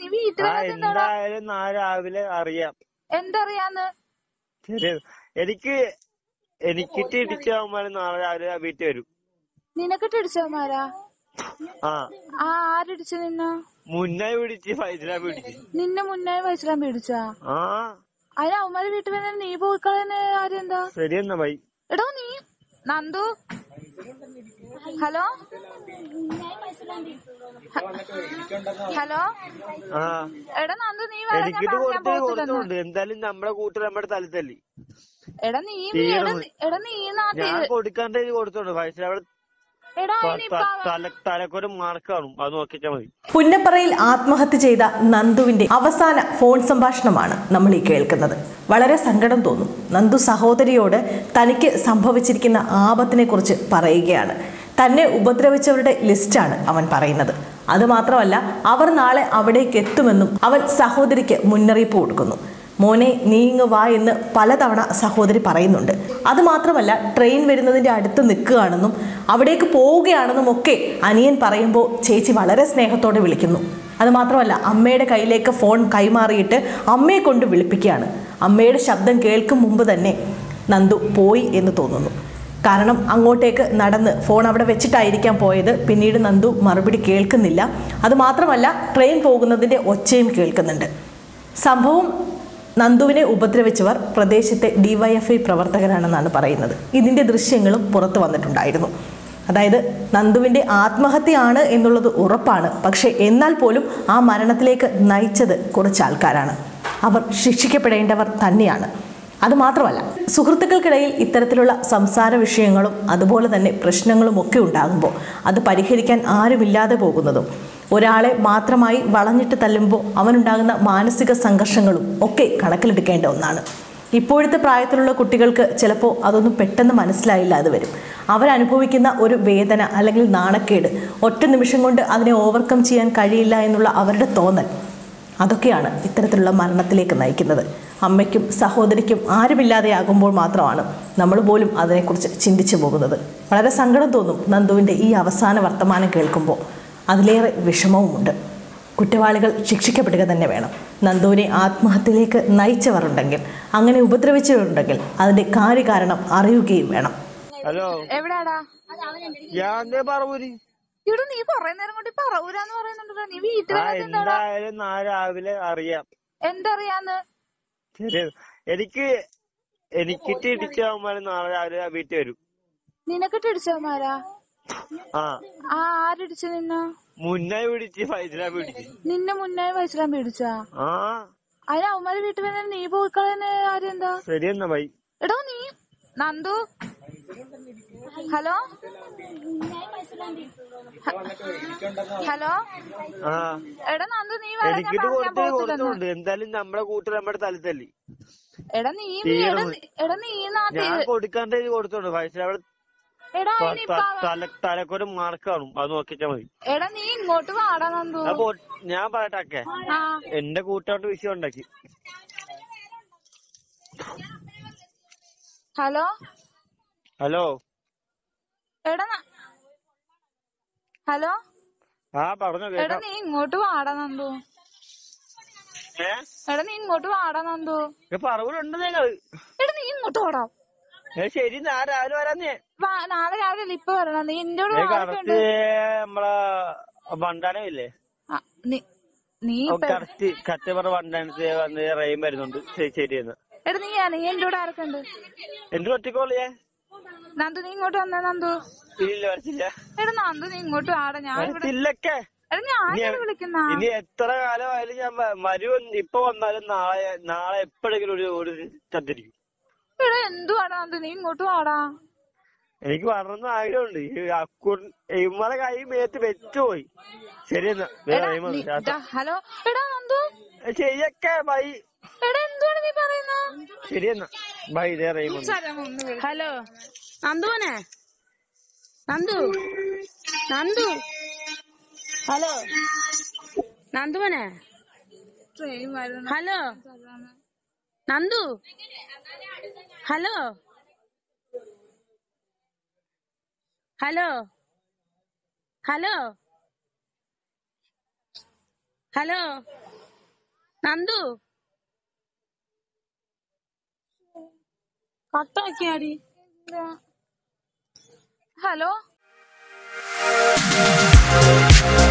നീ വീട്ടിൽ ആ വന്നിട്ട് എന്താടാ എന്തായാലും നാളെ രാവിലെ അറിയാം എന്തറിയാന്ന് ശരി എനിക്ക് എനിക്കിട്ട് ഇടിച്ചാകുമ്പോൾ നാളെ രാവിലെ വീട്ടിൽ വരും നിനക്കിട്ട് ഇടിച്ചവന്മാരാ ആ ആ ആരിടിച്ചു നിന്ന മുന്നേ പിടിച്ച് ഫൈസല പിടിച്ച് നിന്നെ മുന്നേ വയസ്സിലാൻ പിടിച്ചാ ആ അതിന് അവന്മാര് വീട്ടിൽ വന്ന നീ പോയിക്കളയുന്ന കാര്യം എന്താ ശരിയെന്നാ ബൈ എടോ നീ നന്ദു ഹലോ ഹലോ ആ എടാ നന്ദു നീ വരാൻ ഞാൻ എനിക്കിട്ട് പറഞ്ഞാ കൊടുത്ത് പോകത്തില്ലെന്ന് കൊടുത്തുണ്ട് എന്തായാലും നമ്മുടെ കൂട്ടർ നമ്മുടെ തലത്തല്ലി എടാ നീ നീ എടാ നീ- എടാ നീ നാട്ടി ഞാൻ കൊടുക്കാണ്ട് കൊടുത്തോണ്ട് ഫൈസല അവിടെ എടാ ത- അതിനിപ്പ ത- തല തലക്കൊരു മാർക്ക് കാണും അത് നോക്കിച്ചാ മതി പുന്നപ്പറയിൽ ആത്മഹത്യ ചെയ്ത നന്ദുവിന്റെ അവസാന ഫോൺ സംഭാഷണമാണ് നമ്മൾ ഈ കേൾക്കുന്നത് വളരെ സങ്കടം തോന്നും നന്ദു സഹോദരിയോട് തനിക്ക് സംഭവിച്ചിരിക്കുന്ന ആപത്തിനെ കുറിച്ച് പറയുകയാണ് തന്നെ ഉപദ്രവിച്ചവരുടെ ലിസ്റ്റാണ് അവൻ പറയുന്നത് അതുമാത്രമല്ല അവർ നാളെ അവിടേക്ക് എത്തുമെന്നും അവൻ സഹോദരിക്ക് മുന്നറിയിപ്പ് കൊടുക്കുന്നു മോനെ നീ ഇങ്ങ് വാ എന്ന് പലതവണ സഹോദരി പറയുന്നുണ്ട് അതുമാത്രമല്ല ട്രെയിൻ വരുന്നതിൻ്റെ അടുത്ത് നിൽക്കുകയാണെന്നും അവിടേക്ക് പോവുകയാണെന്നും ഒക്കെ അനിയൻ പറയുമ്പോൾ ചേച്ചി വളരെ സ്നേഹത്തോടെ വിളിക്കുന്നു അതുമാത്രമല്ല അമ്മയുടെ കയ്യിലേക്ക് ഫോൺ കൈമാറിയിട്ട് അമ്മയെ കൊണ്ട് വിളിപ്പിക്കുകയാണ് അമ്മയുടെ ശബ്ദം കേൾക്കും മുമ്പ് തന്നെ നന്ദു പോയി എന്ന് തോന്നുന്നു കാരണം അങ്ങോട്ടേക്ക് നടന്ന് ഫോൺ അവിടെ വെച്ചിട്ടായിരിക്കാം പോയത് പിന്നീട് നന്ദു മറുപടി കേൾക്കുന്നില്ല അതുമാത്രമല്ല ട്രെയിൻ പോകുന്നതിൻ്റെ ഒച്ചയും കേൾക്കുന്നുണ്ട് സംഭവം നന്ദുവിനെ ഉപദ്രവിച്ചവർ പ്രദേശത്തെ ഡിവൈഎഫ്ഐ പ്രവർത്തകരാണെന്നാണ് പറയുന്നത് ഇതിൻ്റെ ദൃശ്യങ്ങളും പുറത്തു വന്നിട്ടുണ്ടായിരുന്നു അതായത് നന്ദുവിൻ്റെ ആത്മഹത്യയാണ് എന്നുള്ളത് ഉറപ്പാണ് പക്ഷേ എന്നാൽ പോലും ആ മരണത്തിലേക്ക് നയിച്ചത് കുറച്ച് ആൾക്കാരാണ് അവർ ശിക്ഷിക്കപ്പെടേണ്ടവർ തന്നെയാണ് അതുമാത്രമല്ല സുഹൃത്തുക്കൾക്കിടയിൽ ഇത്തരത്തിലുള്ള സംസാര വിഷയങ്ങളും അതുപോലെ തന്നെ പ്രശ്നങ്ങളും ഒക്കെ ഉണ്ടാകുമ്പോൾ അത് പരിഹരിക്കാൻ ആരുമില്ലാതെ പോകുന്നതും ഒരാളെ മാത്രമായി വളഞ്ഞിട്ട് തല്ലുമ്പോൾ അവനുണ്ടാകുന്ന മാനസിക സംഘർഷങ്ങളും ഒക്കെ കണക്കിലെടുക്കേണ്ട ഒന്നാണ് ഇപ്പോഴത്തെ പ്രായത്തിലുള്ള കുട്ടികൾക്ക് ചിലപ്പോൾ അതൊന്നും പെട്ടെന്ന് മനസ്സിലായില്ലാതെ വരും അവരനുഭവിക്കുന്ന ഒരു വേദന അല്ലെങ്കിൽ നാണക്കേട് ഒറ്റ നിമിഷം കൊണ്ട് അതിനെ ഓവർകം ചെയ്യാൻ കഴിയില്ല എന്നുള്ള അവരുടെ തോന്നൽ അതൊക്കെയാണ് ഇത്തരത്തിലുള്ള മരണത്തിലേക്ക് നയിക്കുന്നത് അമ്മയ്ക്കും സഹോദരിക്കും ആരുമില്ലാതെയാകുമ്പോൾ മാത്രമാണ് നമ്മൾ പോലും അതിനെക്കുറിച്ച് ചിന്തിച്ചു പോകുന്നത് വളരെ സങ്കടം തോന്നും നന്ദുവിൻ്റെ ഈ അവസാന വർത്തമാനം കേൾക്കുമ്പോൾ അതിലേറെ വിഷമവുമുണ്ട് കുറ്റവാളികൾ ശിക്ഷിക്കപ്പെടുക തന്നെ വേണം നന്ദുവിനെ ആത്മഹത്യയിലേക്ക് നയിച്ചവർ ഉണ്ടെങ്കിൽ അങ്ങനെ ഉപദ്രവിച്ചവരുണ്ടെങ്കിൽ അതിൻ്റെ കാര്യകാരണം അറിയുകയും വേണം ഹലോ എവിടാടാ ഞാൻ എന്തേ പറവൂര് ഇവിടെ നീ കൊറേ നേരം കൊണ്ട് ഈ പറവൂരാന്ന് പറയുന്നുണ്ടല്ലോ നീ വീട്ടിൽ ആ വന്നിട്ട് എന്താടാ എന്തായാലും നാളെ രാവിലെ അറിയാം എന്തറിയാന്ന് ശരി എനിക്ക് എനിക്കിട്ട് ഇടിച്ചാകുമ്പോൾ നാളെ രാവിലെ വീട്ടിൽ വരും നിനക്കിട്ട് ഇടിച്ചവന്മാരാ ആ ആ ആരിടിച്ചു നിന്ന മുന്നേ പിടിച്ച് ഫൈസല പിടിച്ച് നിന്നെ മുന്നേ വയസ്സിലാൻ പിടിച്ചാ ആ അതിന് അവന്മാര് വീട്ടിൽ വന്ന നീ പോയിക്കളയുന്ന കാര്യം എന്താ ശരിയെന്നാ ബൈ എടോ നീ നന്ദു ഹലോ ഹലോ ആ എടാ നന്ദു നീ വരാൻ ഞാൻ എനിക്കിട്ട് പറഞ്ഞാ കൊടുത്ത് പോകത്തില്ലെന്ന് കൊടുത്തോണ്ട് എന്തായാലും നമ്മുടെ കൂട്ടർ നമ്മുടെ തലത്തല്ലി എടാ നീ നീ എടാ നീ- എടാ നീ നാട്ടി ഞാൻ കൊടുക്കാണ്ട് കൊടുത്തോണ്ട് ഫൈസല അവിടെ എടാ ത- അതിനിപ്പ ത- തല തലക്കൊരു മാർക്ക് കാണും അത് നോക്കിച്ചാ മതി എടാ നീ ഇങ്ങോട്ട് വാടാ നന്ദു അപ്പൊ ഞാൻ പറയട്ടെ ആ എന്റെ കൂട്ടുകാരുടെ വിഷയം ഉണ്ടാക്കി ഹലോ ഹലോ എടാ ന- ഹലോ ആ പറഞ്ഞോ എടാ കേക്കാം നീ ഇങ്ങോട്ട് വാടാ നന്ദു ഏ എടാ നീ ഇങ്ങോട്ട് വാടാ നന്ദു പറവൂരുണ്ട് നിങ്ങള് എടാ നീ ഇങ്ങോട്ട് വാടാ ഏ ശരി ഞാൻ രാവിലെ വരാന്നേ വാ നാളെ രാവിലെ അല്ല ഇപ്പൊ വരണം നീ എന്റെ കൂടെ ഏ ആരൊക്കെ ഉണ്ട് കറക്റ്റ് നമ്മളെ വണ്ടാനമില്ലേ ആ, നീ നീ ഇപ്പൊ കറക്റ്റ് കച്ചവറ വണ്ടാനത്ത് വന്ന് റെയിൻ വരുന്നുണ്ട് ശരി ശരിയെന്ന് എടാ നീ നീ എന്റെ കൂടെ ആരൊക്കെ ഉണ്ട് എന്ത് ഒറ്റക്കോളിയേ നന്ദു നീ ഇങ്ങോട്ട് വന്നേ നന്ദു ഇല്ല വരച്ചില്ല എടാ നന്ദു നീ ഇങ്ങോട്ട് വാടാ ഞാൻ ഇവിടെ വരച്ചില്ലൊക്കെ എടാ ഞാൻ ഇനി- ഇവിടെ വിളിക്കുന്ന ഇനി എത്ര കാലമായാലും ഞാൻ വ- വരും ഇപ്പൊ വന്നാലും നാളെ നാളെ എപ്പോഴെങ്കിലും ഒരു ഒരു ചത്തിരിക്കും എടാ എന്തുവാടാ നന്ദു നീ ഇങ്ങോട്ട് വാടാ എനിക്ക് വളർന്ന ആഗ്രഹമുണ്ട് ഈ അക്കൗണ്ട് ഇമ്മളെ കൈ മേത്ത് വെച്ചുപോയി ശരിയെന്നാ വേറെ എടാ ടൈം നീ വന്നു. ദാ, ഹലോ എടാ നന്ദു ഏ, ശരിയൊക്കെ ബൈ എടാ എന്തുവാണ് നീ പറയുന്നത് ശരിയെന്നാ ബൈ ഇതേ റൈം വന്നു ഹലോ നന്ദുവനെ നന്ദു നന്ദു ഹലോ നന്ദുവനെ ട്രെയിൻ വരുന്നു hello Nandu hello hello hello hello Nandu കട്ടാക്കിയാടി ഹലോ